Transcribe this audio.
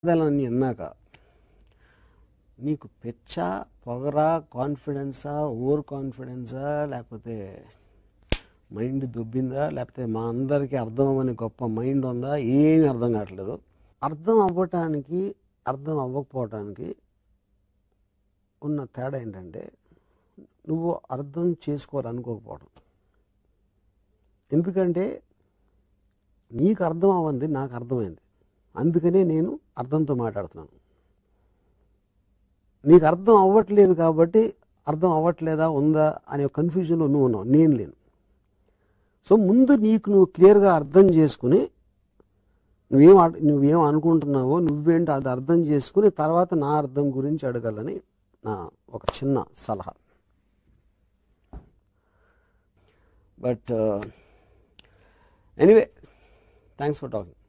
బాధలని విన్నాక నీకు పెచ్చా పొగరా కాన్ఫిడెన్సా ఓవర్ కాన్ఫిడెన్సా లేకపోతే మైండ్ దుబ్బిందా లేకపోతే మా అందరికీ అర్థం అవ్వని గొప్ప మైండ్ ఉందా ఏమీ అర్థం కావట్లేదు అర్థం అవ్వటానికి అర్థం అవ్వకపోవటానికి ఉన్న తేడా ఏంటంటే నువ్వు అర్థం చేసుకోవాలనుకోకపోవడం ఎందుకంటే నీకు అర్థం అవ్వంది నాకు అర్థమైంది అందుకనే నేను అర్థంతో మాట్లాడుతున్నాను నీకు అర్థం అవ్వట్లేదు కాబట్టి అర్థం అవ్వట్లేదా ఉందా అనే కన్ఫ్యూజన్లో నువ్వు ఉన్నావు నేను లేను సో ముందు నీకు నువ్వు క్లియర్గా అర్థం చేసుకుని నువ్వేం అడ్- నువ్వేం అనుకుంటున్నావో నువ్వేంటో అది అర్థం చేసుకుని తర్వాత నా అర్థం గురించి అడగాలని నా ఒక చిన్న సలహా but anyway thanks for talking